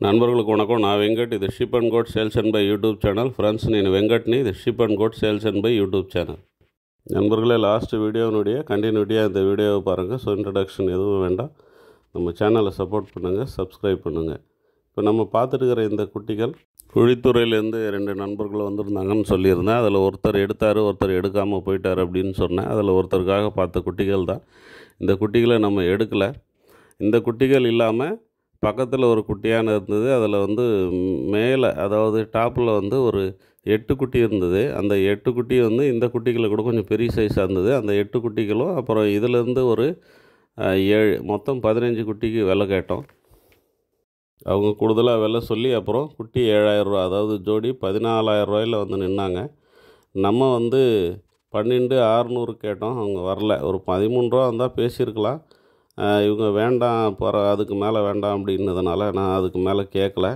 నన్బర్గులకు వణకం నా వెంకట్ ఇది ship and quote sales and buy YouTube channel friends నేను வெங்கட்னி இது ship and quote sales and buy YouTube channel நண்பர்களே லாஸ்ட் வீடியோனுடைய கண்டினியூட்டியாக இந்த வீடியோவை பாருங்கள் ஸோ இன்ட்ரடக்ஷன் எதுவும் வேண்டாம் நம்ம சேனலை சப்போர்ட் பண்ணுங்கள் சப்ஸ்கிரைப் பண்ணுங்கள் இப்போ நம்ம பார்த்துட்டுக்கிற இந்த குட்டிகள் குழித்துறையிலேருந்து ரெண்டு நண்பர்கள் வந்திருந்தாங்கன்னு சொல்லியிருந்தேன் அதில் ஒருத்தர் எடுத்தார் ஒருத்தர் எடுக்காமல் போயிட்டார் அப்படின்னு சொன்னேன் அதில் ஒருத்தருக்காக பார்த்த குட்டிகள் தான் இந்த குட்டிகளை நம்ம எடுக்கலை இந்த குட்டிகள் இல்லாமல் பக்கத்தில் ஒரு குட்டியான இருந்தது அதில் வந்து மேலே அதாவது டாப்பில் வந்து ஒரு எட்டு குட்டி இருந்தது அந்த எட்டு குட்டி வந்து இந்த குட்டிகளை கூட கொஞ்சம் பெரிய சைஸாக இருந்தது அந்த எட்டு குட்டிகளும் அப்புறம் இதிலேருந்து ஒரு அஹ், ஏழு மொத்தம் பதினஞ்சு குட்டிக்கு விலை கேட்டோம் அவங்க கூடுதலாக விலை சொல்லி அப்புறம் குட்டி ஏழாயிரரூவா அதாவது ஜோடி பதினாலாயிரம் ரூபாயில் வந்து நின்னாங்க நம்ம வந்து பன்னெண்டு ஆறுநூறு கேட்டோம் அவங்க வரல ஒரு பதிமூணு ரூபா வந்தால் பேசியிருக்கலாம் ஆஹ் இவங்க வேண்டாம் போகிற அதுக்கு மேலே வேண்டாம் அப்படின்னதுனால நான் அதுக்கு மேலே கேட்கல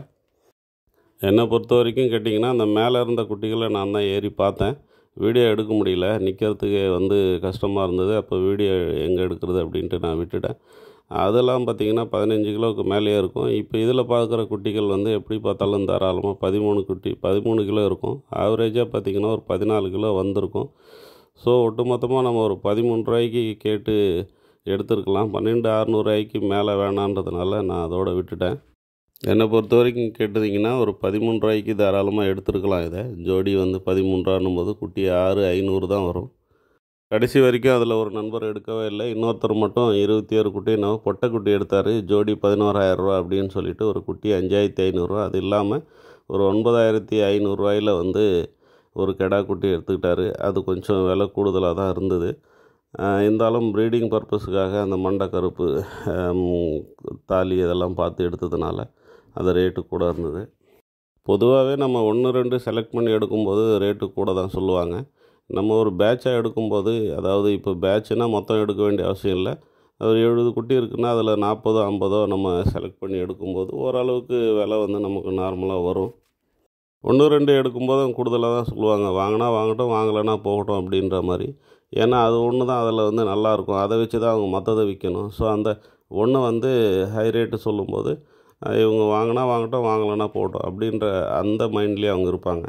என்னை பொறுத்த வரைக்கும் கேட்டிங்கன்னா அந்த மேலே இருந்த குட்டிகளை நான் தான் ஏறி பார்த்தேன் வீடியோ எடுக்க முடியல நிற்கிறதுக்கு வந்து கஷ்டமாக இருந்தது அப்போ வீடியோ எங்கே எடுக்கிறது அப்படின்ட்டு நான் விட்டுட்டேன் அதெல்லாம் பார்த்திங்கன்னா பதினஞ்சு கிலோவுக்கு மேலேயே இருக்கும் இப்போ இதில் பார்க்குற குட்டிகள் வந்து எப்படி பார்த்தாலும் தாராளமாக பதிமூணு குட்டி பதிமூணு கிலோ இருக்கும் ஆவரேஜாக பார்த்திங்கன்னா ஒரு பதினாலு கிலோ வந்திருக்கும் ஸோ ஒட்டுமொத்தமாக நம்ம ஒரு பதிமூணு ரூபாய்க்கு கேட்டு எடுத்துருக்கலாம் பன்னெண்டு அறநூறுவாய்க்கு மேலே வேணான்றதுனால நான் அதோட விட்டுட்டேன் என்னை பொறுத்த வரைக்கும் கேட்டதிங்கன்னா ஒரு பதிமூணு ரூபாய்க்கு தாராளமாக எடுத்துருக்கலாம் இதை ஜோடி வந்து பதிமூணு ரூபான்னும் போது குட்டி ஆறு ஐநூறு தான் வரும் கடைசி வரைக்கும் அதில் ஒரு நண்பர் எடுக்கவே இல்லை இன்னொருத்தர் மட்டும் இருபத்தி ஏழு குட்டி நம்ம பொட்டை குட்டி எடுத்தார் ஜோடி பதினோராயிரரூவா அப்படின்னு சொல்லிட்டு ஒரு குட்டி அஞ்சாயிரத்தி ஐநூறுரூவா அது இல்லாமல் ஒரு ஒன்பதாயிரத்தி ஐநூறுரூவாயில் வந்து ஒரு கெடா குட்டி எடுத்துக்கிட்டாரு அது கொஞ்சம் விலை கூடுதலாக தான் இருந்தது ஆஹ் இருந்தாலும் ப்ரீடிங் பர்பஸுக்காக அந்த மண்டை கருப்பு ஆம், தாலி இதெல்லாம் பார்த்து எடுத்ததுனால அது ரேட்டு கூட இருந்தது பொதுவாகவே நம்ம ஒன்று ரெண்டு செலக்ட் பண்ணி எடுக்கும்போது ரேட்டு கூட தான் சொல்லுவாங்க நம்ம ஒரு பேட்சாக எடுக்கும்போது அதாவது இப்போ பேட்ச்னா மொத்தம் எடுக்க வேண்டிய அவசியம் இல்லை ஒரு எழுபது குட்டி இருக்குன்னா அதில் நாற்பதோ ஐம்பதோ நம்ம செலக்ட் பண்ணி எடுக்கும்போது ஓரளவுக்கு விலை வந்து நமக்கு நார்மலாக வரும் ஒன்று ரெண்டு எடுக்கும்போது கூடுதலாக தான் சொல்லுவாங்க வாங்கினா வாங்கட்டும் வாங்கலைன்னா போகட்டும் அப்படின்ற மாதிரி ஏன்னா அது ஒன்று தான் அதில் வந்து நல்லாயிருக்கும் அதை வச்சு தான் அவங்க மற்றதை விற்கணும் ஸோ அந்த ஒன்று வந்து ஹை ரேட்டு சொல்லும்போது அஹ், இவங்க வாங்கினா வாங்கட்டும் வாங்கலைன்னா போகட்டும் அப்படின்ற அந்த மைண்ட்லேயே அவங்க இருப்பாங்க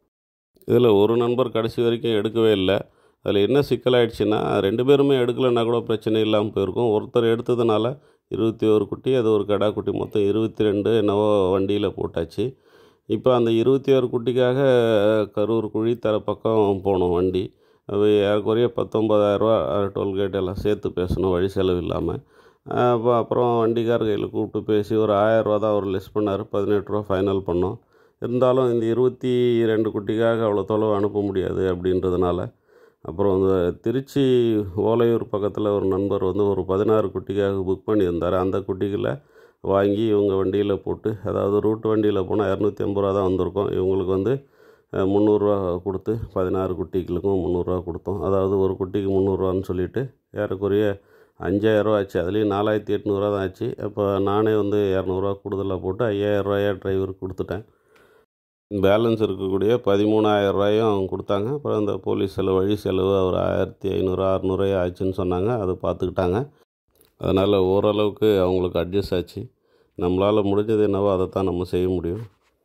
இதில் ஒரு நண்பர் கடைசி வரைக்கும் எடுக்கவே இல்லை அதில் என்ன சிக்கலாயிடுச்சுன்னா ரெண்டு பேருமே எடுக்கலைன்னா கூட பிரச்சனை இல்லாமல் போயிருக்கும் ஒருத்தர் எடுத்ததுனால இருபத்தி ஒரு குட்டி அது ஒரு கடா குட்டி மொத்தம் இருபத்தி ரெண்டு என்னவோ வண்டியில் போட்டாச்சு இப்போ அந்த இருபத்தி ஒரு குட்டிக்காக கரூர் குழித்தர பக்கம் போனோம் வண்டி அது ஏறக்குறைய பத்தொம்பதாயிரரூவா டோல்கேட் எல்லாம் சேர்த்து பேசணும் வழி செலவு இல்லாமல் அப்போ அப்புறம் வண்டிக்கார் கையில் கூப்பிட்டு பேசி ஒரு ஆயரூவா தான் அவர் லெஸ் பண்ணார் பதினெட்டு ரூபா ஃபைனல் பண்ணோம் இருந்தாலும் இந்த இருபத்தி ரெண்டு குட்டிக்காக அவ்வளோ தொலைவு அனுப்ப முடியாது அப்படின்றதுனால அப்புறம் இந்த திருச்சி ஓலையூர் பக்கத்தில் ஒரு நண்பர் வந்து ஒரு பதினாறு குட்டிக்காக புக் பண்ணியிருந்தார் அந்த குட்டிகளை வாங்கி இவங்க வண்டியில் போட்டு அதாவது ரூட் வண்டியில் போனால் இரநூத்தி ஐம்பது ரூபா தான் வந்திருக்கும் இவங்களுக்கு வந்து அஹ், முந்நூறுரூவா கொடுத்து பதினாறு குட்டிகளுக்கும் முந்நூறுரூவா கொடுத்தோம் அதாவது ஒரு குட்டிக்கு முந்நூறுரூவான்னு சொல்லிட்டு ஏறக்குறைய அஞ்சாயிரரூவா ஆச்சு அதுலேயும் நாலாயிரத்தி எட்நூறுவா தான் ஆச்சு அப்போ நானே வந்து இரநூறுவா கூடுதலாக போட்டு ஐயாயிரரூவாயா டிரைவருக்கு கொடுத்துட்டேன் பேலன்ஸ் இருக்கக்கூடிய பதிமூணாயிரம் ரூபாயும் அவங்க கொடுத்தாங்க அப்புறம் இந்த போலீஸ் செலவு வழி செலவு ஒரு ஆயிரத்தி ஐநூறு அறநூறுவா ஆச்சுன்னு சொன்னாங்க அதை பார்த்துக்கிட்டாங்க அதனால் ஓரளவுக்கு அவங்களுக்கு அட்ஜஸ்ட் ஆச்சு நம்மளால் முடிஞ்சது என்னவோ அதை தான் நம்ம செய்ய முடியும்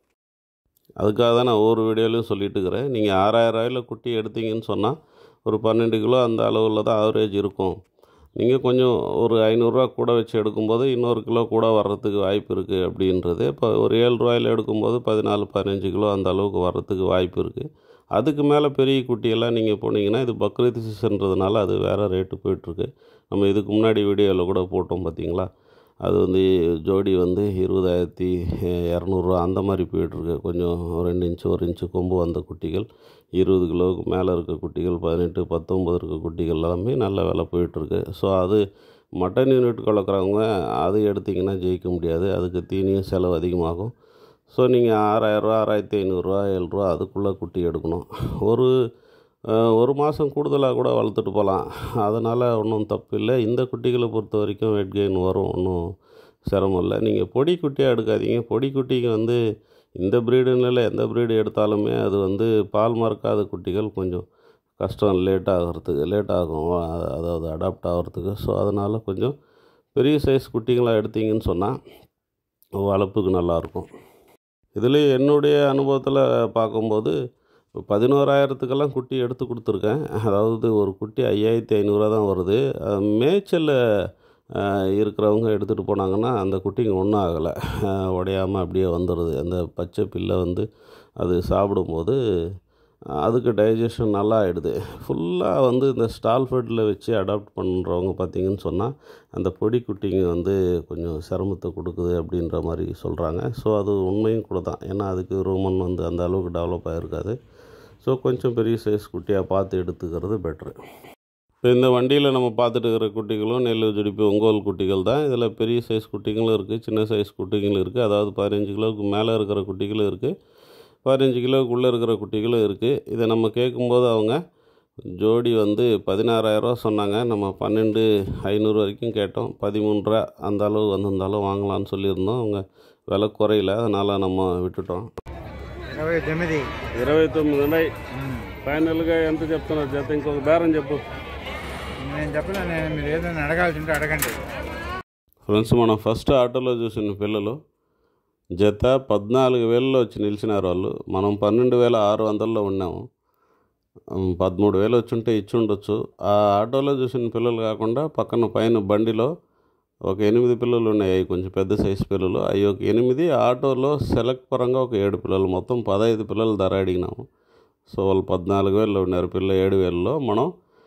அதுக்காக தான் நான் ஒவ்வொரு வீடியோலையும் சொல்லிட்டு இருக்கிறேன் நீங்கள் ஆறாயிரம் ரூபாயில் குட்டி எடுத்தீங்கன்னு சொன்னால் ஒரு பன்னெண்டு கிலோ அந்த அளவில் தான் ஆவரேஜ் இருக்கும் நீங்கள் கொஞ்சம் ஒரு ஐநூறுரூவா கூட வச்சு எடுக்கும்போது இன்னொரு கிலோ கூட வர்றதுக்கு வாய்ப்பு இருக்குது அப்படின்றது இப்போ ஒரு ஏழு ரூபாயில் எடுக்கும்போது பதினாலு பதினஞ்சு கிலோ அந்த அளவுக்கு வர்றதுக்கு வாய்ப்பு இருக்குது அதுக்கு மேலே பெரிய குட்டியெல்லாம் நீங்கள் போனீங்கன்னா இது பக்ரீத் சீசன்றதுனால அது வேறு ரேட்டு போயிட்டுருக்கு நம்ம இதுக்கு முன்னாடி வீடியோவில் கூட போட்டோம் பார்த்தீங்களா அது வந்து ஜோடி வந்து இருபதாயிரத்தி இரநூறுவா அந்த மாதிரி போயிட்டுருக்கு கொஞ்சம் ரெண்டு இன்ச்சு ஒரு இன்ச்சு கொம்பு வந்த குட்டிகள் இருபது கிலோவுக்கு மேலே இருக்க குட்டிகள் பதினெட்டு பத்தொம்பது இருக்க குட்டிகள் எல்லாமே நல்ல விலை போயிட்டுருக்கு ஸோ அது மட்டன் யூனிட் கலக்கிறவங்க அது எடுத்திங்கன்னா ஜெயிக்க முடியாது அதுக்கு தீனியும் செலவு அதிகமாகும் ஸோ நீங்கள் ஆறாயிரரூவா ஆறாயிரத்தி ஐநூறுரூவா ஏழு ரூபா அதுக்குள்ளே குட்டி எடுக்கணும் ஒரு அஹ், ஒரு மாதம் கூடுதலாக கூட வளர்த்துட்டு போகலாம் அதனால் ஒன்றும் தப்பு இல்லை இந்த குட்டிகளை பொறுத்த வரைக்கும் வெயிட் கெயின் வரும் ஒன்றும் சிரமம் இல்லை நீங்கள் பொடி குட்டியாக எடுக்காதீங்க பொடி குட்டிக்கு வந்து இந்த ப்ரீடுன்னு இல்லை எந்த ப்ரீடு எடுத்தாலுமே அது வந்து பால் மறக்காத குட்டிகள் கொஞ்சம் கஷ்டம் லேட் ஆகிறதுக்கு லேட் ஆகும் அ- அதாவது அடாப்ட் ஆகிறதுக்கு ஸோ அதனால் கொஞ்சம் பெரிய சைஸ் குட்டிங்களாக எடுத்தீங்கன்னு சொன்னால் வளர்ப்புக்கு நல்லாயிருக்கும் இதுலேயும் என்னுடைய அனுபவத்தில் பார்க்கும்போது இப்போ பதினோராயிரத்துக்கெல்லாம் குட்டி எடுத்து கொடுத்துருக்கேன் அதாவது ஒரு குட்டி ஐயாயிரத்தி ஐநூறுரூவா தான் வருது அஹ் மேய்ச்சலில் அஹ், இருக்கிறவங்க எடுத்துகிட்டு போனாங்கன்னா அந்த குட்டிங்க ஒன்றும் ஆகலை உடையாமல் அப்படியே வந்துடுது அந்த பச்சை பில்லை வந்து அது சாப்பிடும்போது அதுக்கு டைஜஷன் நல்லா ஆகிடுது ஃபுல்லாக வந்து இந்த ஸ்டால் ஃபெட்டில் வச்சு அடாப்ட் பண்ணுறவங்க பார்த்தீங்கன்னு சொன்னால் அந்த பொடி குட்டிங்க வந்து கொஞ்சம் சிரமத்தை கொடுக்குது அப்படின்ற மாதிரி சொல்கிறாங்க ஸோ அது உண்மையும் கூட தான் ஏன்னா அதுக்கு ரூமன் வந்து அந்த அளவுக்கு டெவலப் ஆகிருக்காது ஸோ கொஞ்சம் பெரிய சைஸ் குட்டியாக பார்த்து எடுத்துக்கிறது பெட்ரு இப்போ இந்த வண்டியில் நம்ம பார்த்துட்டு இருக்கிற குட்டிகளும் நெல் ஜுடிப்பு ஒங்கோல் குட்டிகள் தான் இதில் பெரிய சைஸ் குட்டிகளும் இருக்குது சின்ன சைஸ் குட்டிகளும் இருக்குது அதாவது பதினஞ்சு கிலோவுக்கு மேலே இருக்கிற குட்டிகளும் இருக்குது பதினஞ்சு கிலோவுக்கு உள்ளே இருக்கிற குட்டிகளும் இருக்குது இதை நம்ம கேட்கும்போது அவங்க ஜோடி வந்து பதினாறாயிரரூவா சொன்னாங்க நம்ம பன்னெண்டு ஐநூறு வரைக்கும் கேட்டோம் பதிமூணு ரூபா அந்த அளவு வந்திருந்தாலும் வாங்கலாம்னு சொல்லியிருந்தோம் அவங்க விலை குறையில அதனால் நம்ம విట్టుటం ఇరవై తొమ్మిది ఇరవై తొమ్మిది ఉన్నాయి ఫైనల్గా ఎంత చెప్తున్నారు జత ఇంకొక బేరం చెప్పు నేను చెప్పలేను నేను మీరు ఏదైనా అడగాల్సి ఉంటే అడగండి ఫ్రెండ్స్ మనం ఫస్ట్ ఆటోలో చూసిన పిల్లలు జత పద్నాలుగు వేలలో వచ్చి నిలిచినారు వాళ్ళు మనం పన్నెండు వేల ఆరు వందల్లో ఉన్నాము ఉమ్, పదమూడు వేలు వచ్చి ఉంటే ఇచ్చి ఉండొచ్చు ఆ ఆటోలో చూసిన పిల్లలు కాకుండా పక్కన పైన బండిలో ఒక ఎనిమిది పిల్లలు ఉన్నాయి అవి కొంచెం పెద్ద సైజు పిల్లలు అవి ఒక ఎనిమిది ఆటోలో సెలెక్ట్ పరంగా ఒక ఏడు పిల్లలు మొత్తం పదహైదు పిల్లలు ధర అడిగినాము సో వాళ్ళు పద్నాలుగు వేలలో ఉన్నారు పిల్ల ఏడు వేలలో మనం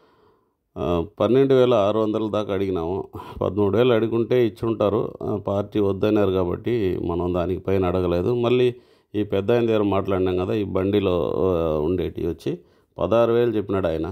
ఆ, పన్నెండు వేల ఆరు వందల దాకా అడిగినాము పదమూడు వేలు అడుగుంటే ఇచ్చుంటారు ఆ, పార్టీ వద్దన్నారు కాబట్టి మనం దానికి పైన అడగలేదు మళ్ళీ ఈ పెద్ద ఆయన దగ్గర మాట్లాడినాం కదా ఈ బండిలో ఆ, ఉండేటివి వచ్చి పదహారు వేలు చెప్పినాడు ఆయన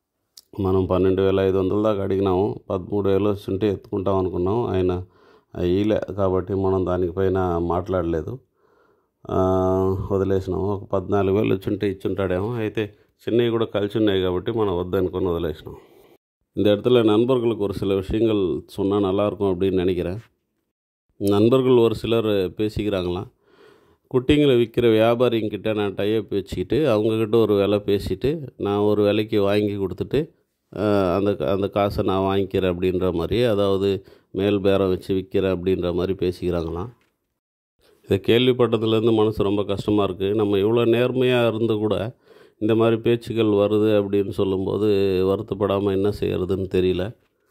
మనం పన్నెండు వేల ఐదు వందల దాకా అడిగినాము పదమూడు వేలు వచ్చుంటే ఎత్తుకుంటాం అనుకున్నాం ఆయన ఈలే కాబట్టి మనం దానిపైన మాట్లాడలేదు ఆ, వదిలేసినాము ఒక పద్నాలుగు వేలు వచ్చుంటే ఇచ్చుంటాడేమో అయితే చిన్నవి కూడా కలిసి ఉన్నాయి కాబట్టి మనం వద్దనుకొని వదిలేసినాం இந்த இடத்துல நண்பர்களுக்கு ஒரு சில விஷயங்கள் சொன்னால் நல்லாயிருக்கும் அப்படின்னு நினைக்கிறேன் நண்பர்கள் ஒரு சிலர் பேசிக்கிறாங்களாம் குட்டிங்களை விற்கிற வியாபாரிங்கிட்ட நான் டைப் வச்சுக்கிட்டு அவங்கக்கிட்ட ஒரு விலை பேசிட்டு நான் ஒரு விலைக்கு வாங்கி கொடுத்துட்டு ஆஹ், அந்த அந்த காசை நான் வாங்கிக்கிறேன் அப்படின்ற மாதிரி அதாவது மேல் பேரம் வச்சு விற்கிறேன் அப்படின்ற மாதிரி பேசிக்கிறாங்களாம் இதை கேள்விப்பட்டதுலேருந்து மனசு ரொம்ப கஷ்டமாக இருக்குது நம்ம இவ்வளோ நேர்மையாக இருந்து கூட இந்த மாதிரி பேச்சுக்கள் வருது அப்படின்னு சொல்லும்போது வருத்தப்படாமல் என்ன செய்கிறதுன்னு தெரியல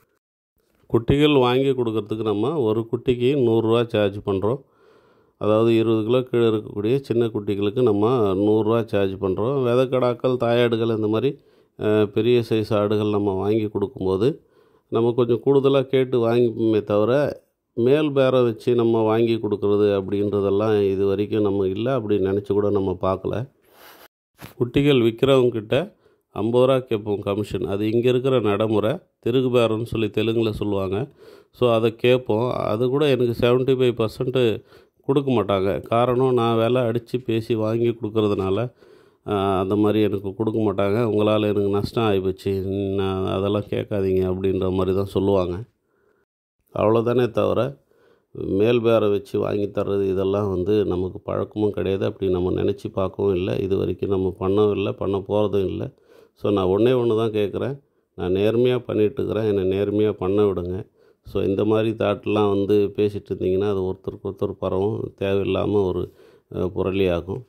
குட்டிகள் வாங்கி கொடுக்கறதுக்கு நம்ம ஒரு குட்டிக்கு நூறுரூவா சார்ஜ் பண்ணுறோம் அதாவது இருபது கிலோ கீழே இருக்கக்கூடிய சின்ன குட்டிகளுக்கு நம்ம நூறுரூவா சார்ஜ் பண்ணுறோம் விதக்கடாக்கள் தாயாடுகள் இந்த மாதிரி அஹ், பெரிய சைஸ் ஆடுகள் நம்ம வாங்கி கொடுக்கும்போது நம்ம கொஞ்சம் கூடுதலாக கேட்டு வாங்கிப்போமே தவிர மேல் பேரம் வச்சு நம்ம வாங்கி கொடுக்குறது அப்படின்றதெல்லாம் இது வரைக்கும் நம்ம இல்லை அப்படி நினச்சி கூட நம்ம பார்க்கல குட்டிகள் விற்கிறவங்கக்கிட்ட ஐம்பது ரூபா கேட்போம் கமிஷன் அது இங்கே இருக்கிற நடைமுறை திருகு பேரம்னு சொல்லி தெலுங்கில் சொல்லுவாங்க ஸோ அதை கேட்போம் அது கூட எனக்கு செவன்ட்டி ஃபைவ் பர்சன்ட்டு கொடுக்க மாட்டாங்க காரணம் நான் விலை அடித்து பேசி வாங்கி கொடுக்கறதுனால ஆஹ், அந்த மாதிரி எனக்கு கொடுக்க மாட்டாங்க உங்களால் எனக்கு நஷ்டம் ஆகிப்போச்சு நான் அதெல்லாம் கேட்காதீங்க அப்படின்ற மாதிரி தான் சொல்லுவாங்க அவ்வளோதானே தவிர மேல் பேரம் வச்சு வாங்கி தர்றது இதெல்லாம் வந்து நமக்கு பழக்கமும் கிடையாது அப்படி நம்ம நினச்சி பார்க்கவும் இல்லை இது வரைக்கும் நம்ம பண்ணவும் இல்லை பண்ண போகிறதும் இல்லை ஸோ நான் ஒன்றே ஒன்று தான் கேட்குறேன் நான் நேர்மையாக பண்ணிகிட்ருக்கிறேன் என்னை நேர்மையாக பண்ண விடுங்க ஸோ இந்த மாதிரி தாட்லாம் வந்து பேசிகிட்டு இருந்தீங்கன்னா அது ஒருத்தருக்கு ஒருத்தர் பரவும் தேவையில்லாமல் ஒரு அஹ், புரளியாகும்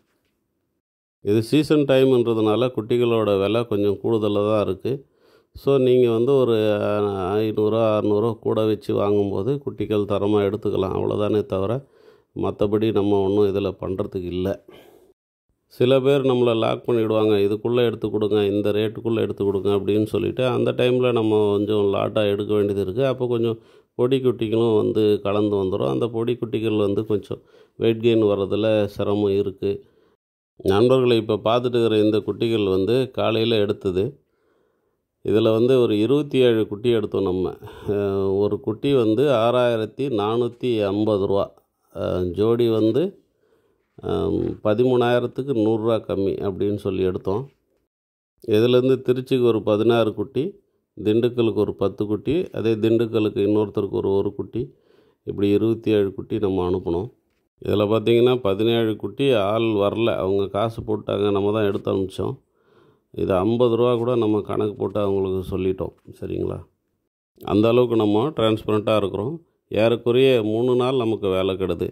இது சீசன் டைம்ன்றதுனால குட்டிகளோட விலை கொஞ்சம் கூடுதலாக தான் இருக்குது ஸோ நீங்கள் வந்து ஒரு அஹ், ஐநூறுரூவா அறநூறுவா கூட வச்சு வாங்கும்போது குட்டிகள் தரமாக எடுத்துக்கலாம் அவ்வளோதானே தவிர மற்றபடி நம்ம ஒன்றும் இதில் பண்ணுறதுக்கு இல்லை சில பேர் நம்மளை லாக் பண்ணிவிடுவாங்க இதுக்குள்ளே எடுத்து கொடுங்க இந்த ரேட்டுக்குள்ளே எடுத்து கொடுங்க அப்படின்னு சொல்லிட்டு அந்த டைமில் நம்ம கொஞ்சம் லாட்டாக எடுக்க வேண்டியது இருக்குது அப்போ கொஞ்சம் பொடி குட்டிகளும் வந்து கலந்து வந்துடும் அந்த பொடி குட்டிகள் வந்து கொஞ்சம் வெயிட் கெயின் வர்றதில் சிரமம் இருக்குது நண்பர்களை இப்போ பார்த்துட்டு இருக்கிற இந்த குட்டிகள் வந்து காலையில் எடுத்தது இதில் வந்து ஒரு இருபத்தி ஏழு குட்டி எடுத்தோம் நம்ம அஹ் ஒரு குட்டி வந்து ஆறாயிரத்தி நானூற்றி ஐம்பது ரூபா அஹ் ஜோடி வந்து அஹ் பதிமூணாயிரத்துக்கு நூறுரூவா கம்மி அப்படின்னு சொல்லி எடுத்தோம் இதுலேருந்து திருச்சிக்கு ஒரு பதினாறு குட்டி திண்டுக்கலுக்கு ஒரு பத்து குட்டி அதே திண்டுக்கலுக்கு இன்னொருத்தருக்கு ஒரு ஒரு குட்டி இப்படி இருபத்தி ஏழு குட்டி நம்ம அனுப்பினோம் இதில் பார்த்தீங்கன்னா பதினேழு குட்டி ஆள் வரல அவங்க காசு போட்டாங்க நம்ம தான் எடுத்து அனுப்பிச்சோம் இது ஐம்பது ரூபா கூட நம்ம கணக்கு போட்டு அவங்களுக்கு சொல்லிட்டோம் சரிங்களா அந்த அளவுக்கு நம்ம டிரான்ஸ்பரண்ட்டாக இருக்கிறோம் ஏறக்குறைய மூணு நாள் நமக்கு வேலை கெடுது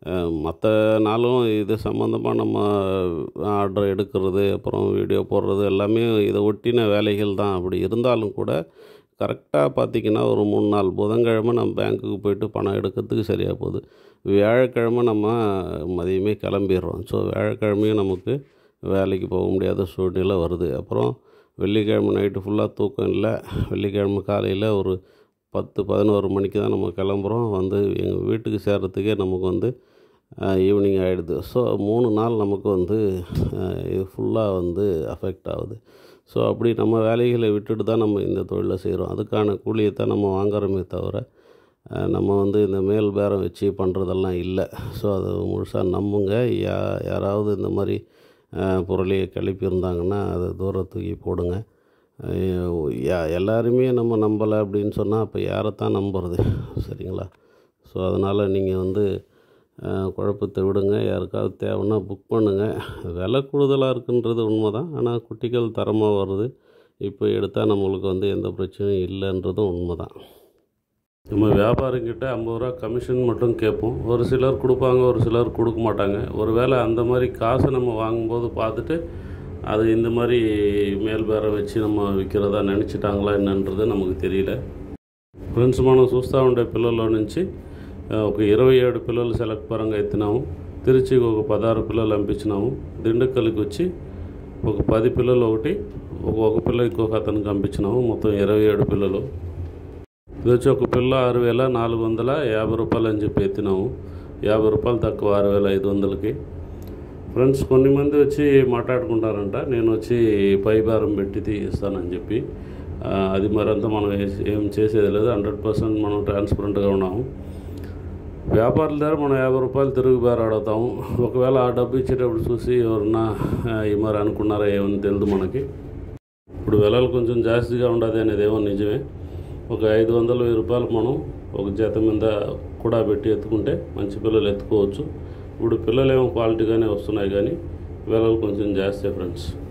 மற்ற நாளும் இது சம்மந்தமாக நம்ம ஆர்டர் எடுக்கிறது அப்புறம் வீடியோ போடுறது எல்லாமே இதை ஒட்டின வேலைகள் தான் அப்படி இருந்தாலும் கூட கரெக்டாக பார்த்திங்கன்னா ஒரு மூணு நாள் புதன்கிழமை நம்ம பேங்க்குக்கு போயிட்டு பணம் எடுக்கிறதுக்கு சரியாக போகுது வியாழக்கிழமை நம்ம மதியமே கிளம்பிடுறோம் ஸோ வியாழக்கிழமையும் நமக்கு வேலைக்கு போக முடியாத சூழ்நிலை வருது அப்புறம் வெள்ளிக்கிழமை நைட்டு ஃபுல்லாக தூக்கம் இல்லை வெள்ளிக்கிழமை காலையில் ஒரு பத்து பதினோரு மணிக்கு தான் நம்ம கிளம்புறோம் வந்து எங்கள் வீட்டுக்கு சேர்கிறதுக்கே நமக்கு வந்து ஈவினிங் ஆகிடுது ஸோ மூணு நாள் நமக்கு வந்து அஹ், இது ஃபுல்லாக வந்து அஃபெக்ட் ஆகுது ஸோ அப்படி நம்ம வேலைகளை விட்டுட்டு தான் நம்ம இந்த தொழிலை செய்கிறோம் அதுக்கான கூலியை தான் நம்ம வாங்குறோமே தவிர அஹ், நம்ம வந்து இந்த மேல் பேரம் வச்சு பண்ணுறதெல்லாம் இல்லை ஸோ அதை முழுசாக நம்புங்க யா யாராவது இந்த மாதிரி அஹ், பொருளையை கிளப்பியிருந்தாங்கன்னா அதை தூர தூக்கி போடுங்க அஹ், யா எல்லாருமே நம்ம நம்பலை அப்படின்னு சொன்னால் அப்போ யாரைத்தான் நம்புறது சரிங்களா ஸோ அதனால் நீங்கள் வந்து அஹ், குழப்பத்தை விடுங்க யாருக்காவது தேவைன்னா புக் பண்ணுங்கள் விலை கூடுதலாக இருக்குன்றது உண்மை தான் ஆனால் குட்டிகள் தரமாக வருது இப்போ எடுத்தால் நம்மளுக்கு வந்து எந்த பிரச்சனையும் இல்லைன்றதும் உண்மை தான் நம்ம வியாபாரிங்கிட்ட ஐம்பது ரூபா கமிஷன் மட்டும் கேட்போம் ஒரு சிலர் கொடுப்பாங்க ஒரு சிலர் கொடுக்க மாட்டாங்க ஒருவேளை அந்த மாதிரி காசை நம்ம வாங்கும்போது பார்த்துட்டு அது இந்த மாதிரி மேல் பேரம் வச்சு நம்ம విక్రదా నినచిటాంగ్లా என்னன்றது நமக்கு தெரியல ఫ్రెండ్స్ మనం చూస్తూ ఉండే పిల్లల్లో నుంచి ఆ, ఒక ఇరవై ఏడు పిల్లలు సెలెక్ట్ పరంగా ఎత్తినాము తిరుచికి ఒక పదహారు పిల్లలు పంపించినాము దిండుకల్కి వచ్చి ఒక పది పిల్లలు ఒకటి ఒక ఒక పిల్ల ఇంకొక అతనికి పంపించినాము మొత్తం ఇరవై ఏడు పిల్లలు ఇది వచ్చి ఒక పిల్ల ఆరు వేల నాలుగు వందల యాభై రూపాయలు అని చెప్పి ఎత్తినాము యాభై రూపాయలు తక్కువ ఆరు వేల ఐదు వందలకి ఫ్రెండ్స్ కొన్ని మంది వచ్చి మాట్లాడుకుంటారంట నేను వచ్చి పై భారం పెట్టి తీస్తానని చెప్పి ఆ, అది మరంతా మనం ఏ- ఏం చేసేది లేదు హండ్రెడ్ పర్సెంట్ మనం ట్రాన్స్పరెంట్గా ఉన్నాము వ్యాపారుల దగ్గర మనం యాభై రూపాయలు తిరుగు బేరాడతాము ఒకవేళ ఆ డబ్బు ఇచ్చేటప్పుడు చూసి ఎవరన్నా ఆ, ఈ మరి అనుకున్నారా ఏమని తెలియదు మనకి ఇప్పుడు వెలలు కొంచెం జాస్తిగా ఉండదు అనేది ఏమో నిజమే ఒక ఐదు వందల వెయ్యి రూపాయలు మనం ఒక జత మీద కూడా పెట్టి ఎత్తుకుంటే మంచి పిల్లలు ఎత్తుకోవచ్చు ఇప్పుడు పిల్లలు ఏమో క్వాలిటీగానే వస్తున్నాయి కానీ వెలలు కొంచెం జాస్తి ఫ్రెండ్స్